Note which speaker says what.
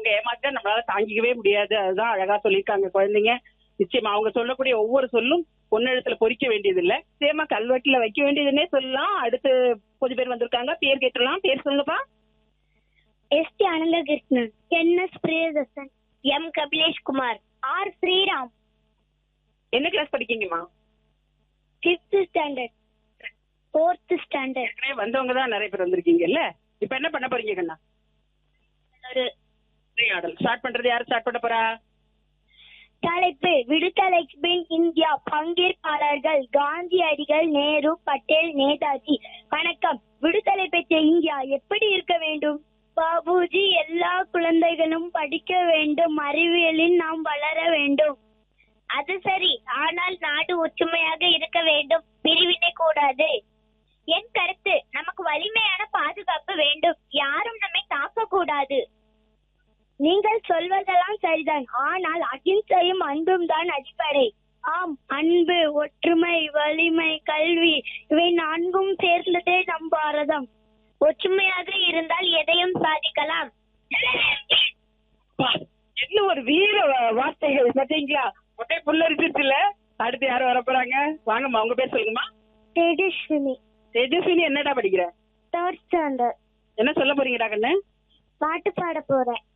Speaker 1: அவங்க ஏமாத்த நம்மளால தாங்கிக்கவே முடியாது அதுதான் அழகா சொல்லியிருக்காங்க குழந்தைங்க நிச்சயமா அவங்க சொல்லக்கூடிய ஒவ்வொரு சொல்லும் பொன்னெழுத்துல பொறிக்க வேண்டியது இல்ல நிச்சயமா கல்வெட்டுல வைக்க வேண்டியதுன்னே சொல்லலாம் அடுத்து கொஞ்சம் பேர் வந்திருக்காங்க பேர் கேட்டுடலாம் பேர் சொல்லுங்கப்பா
Speaker 2: S T Ananthakrishnan N S Priyadarshan M Kapilesh Kumar R Sriram
Speaker 1: என்ன கிளாஸ் படிக்கீங்கம்மா
Speaker 2: ஃபிஃப்த் ஸ்டாண்டர்ட் ஃபோர்த் ஸ்டாண்டர்ட்
Speaker 1: ஏற்கனவே வந்தவங்க தான் நிறைய பேர் வந்திருக்கீங்கல்ல இப்ப என்ன பண்ண போறீங்க கண்ணா
Speaker 2: ஒரு
Speaker 1: உரையாடல் ஸ்டார்ட் பண்றது யாரு ஸ்டார்ட் பண்ண போறா
Speaker 2: தலைப்பு விடுதலை பின் இந்தியா பங்கேற்பாளர்கள் காந்தியடிகள் நேரு பட்டேல் நேதாஜி வணக்கம் விடுதலை பெற்ற இந்தியா எப்படி இருக்க வேண்டும் பாபுஜி எல்லா குழந்தைகளும் படிக்க வேண்டும் அறிவியலில் நாம் வளர வேண்டும் அது சரி ஆனால் நாடு ஒற்றுமையாக இருக்க வேண்டும் பிரிவினை கூடாது என் கருத்து நமக்கு வலிமையான பாதுகாப்பு வேண்டும் யாரும் நம்மை தாக்க கூடாது நீங்கள் சொல்வதெல்லாம் சரிதான் ஆனால் அகிம்சையும் அன்பும் தான் அடிப்படை ஆம் அன்பு ஒற்றுமை வலிமை கல்வி இவை நான்கும் சேர்ந்ததே நம் பாரதம் ஒற்றுமையாக இருந்தால் எதையும் சாதிக்கலாம்
Speaker 1: அப்பா, என்ன ஒரு வீர வா- வார்த்தைகள் பாத்தீங்களா ஒட்டை புல்லரிச்சிருச்சுல அடுத்து யாரும் வர போறாங்க வாங்கம்மா உங்க பேர் சொல்லுங்கம்மா
Speaker 2: தேஜஸ்வினி
Speaker 1: தேஜஸ்வினி என்னடா படிக்கிற
Speaker 2: தேர்ட் ஸ்டாண்டர்ட்
Speaker 1: என்ன சொல்ல போறீங்கடா கண்ணு
Speaker 2: பாட்டு பாட போறேன்